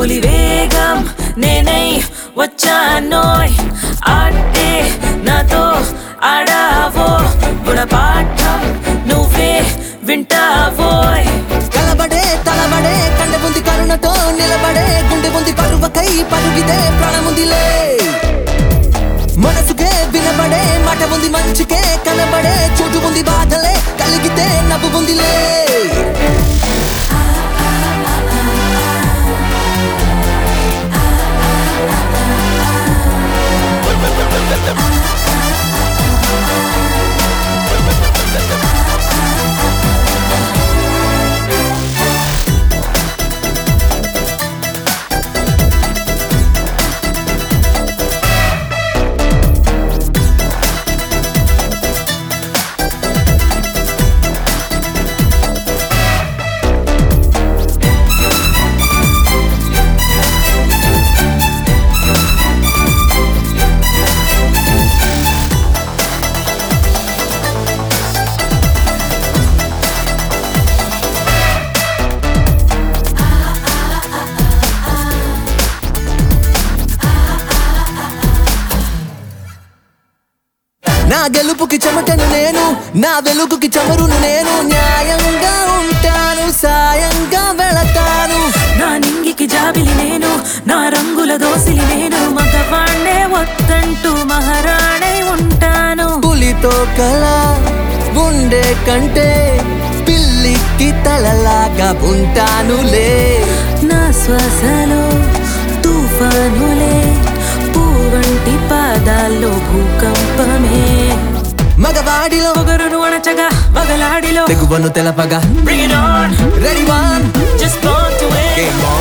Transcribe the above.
పులి వేగం నేనై వచ్చానోయ్ ఆటే నాతో ఆడావో గుణపాఠం నువ్వే వింటావోయ్ కలబడే తలబడే కండ ఉంది కరుణతో నిలబడే గుండె ఉంది పరువకై పరుగిదే ప్రాణముందిలే మనసుకే వినబడే మాట ఉంది మంచికే కనబడే చోటు ఉంది బాధలే కలిగితే నవ్వు ఉందిలే నా గెలుపుకి చెమటను నేను నా వెలుగుకి చమరును నేను న్యాయంగా ఉంటాను సాయంగా వెళతాను నా నింగికి జాబిలి నేను నా రంగుల దోసిలి నేను మగవాణ్ణే వద్దంటూ మహారాణై ఉంటాను పులితో కల ఉండే కంటే పిల్లికి తలలాగా ఉంటానులే నా శ్వాసలో తుఫానులే పూవంటి పాదాల్లో భూకంపమే మగవాడిలో పొగరును అణచగా వగలాడిలో తెగువను తెలపగా Bring it on, ready one just born to win. Game